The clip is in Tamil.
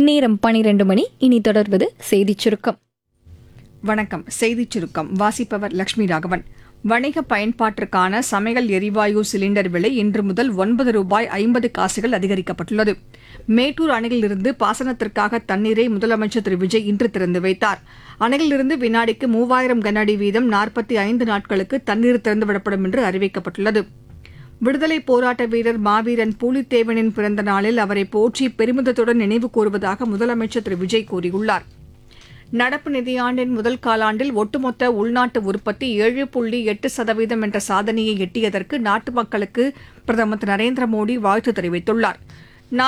நேரம் பனிரெண்டு மணி இனி தொடர்வது செய்திச் சுருக்கம் வணக்கம் செய்திச் சுருக்கம் வாசிப்பவர் லட்சுமி ராகவன் வணிக பயன்பாட்டிற்கான சமையல் எரிவாயு சிலிண்டர் விலை இன்று முதல் ஒன்பது ரூபாய் ஐம்பது காசுகள் அதிகரிக்கப்பட்டுள்ளது மேட்டூர் அணையிலிருந்து பாசனத்திற்காக தண்ணீரை முதலமைச்சர் திரு விஜய் இன்று திறந்து வைத்தார் அணையிலிருந்து வினாடிக்கு மூவாயிரம் கனஅடி வீதம் நாற்பத்தி ஐந்து நாட்களுக்கு தண்ணீர் திறந்துவிடப்படும் என்று அறிவிக்கப்பட்டுள்ளது விடுதலை போராட்ட வீரர் மாவீரன் பூலித்தேவனின் பிறந்த நாளில் அவரை போற்றி பெருமிதத்துடன் நினைவு கூறுவதாக முதலமைச்சர் திரு விஜய் கூறியுள்ளார் நடப்பு நிதியாண்டின் முதல் காலாண்டில் ஒட்டுமொத்த உள்நாட்டு உற்பத்தி ஏழு புள்ளி எட்டு சதவீதம் என்ற சாதனையை எட்டியதற்கு நாட்டு மக்களுக்கு பிரதமர் திரு நரேந்திர மோடி வாழ்த்து தெரிவித்துள்ளார்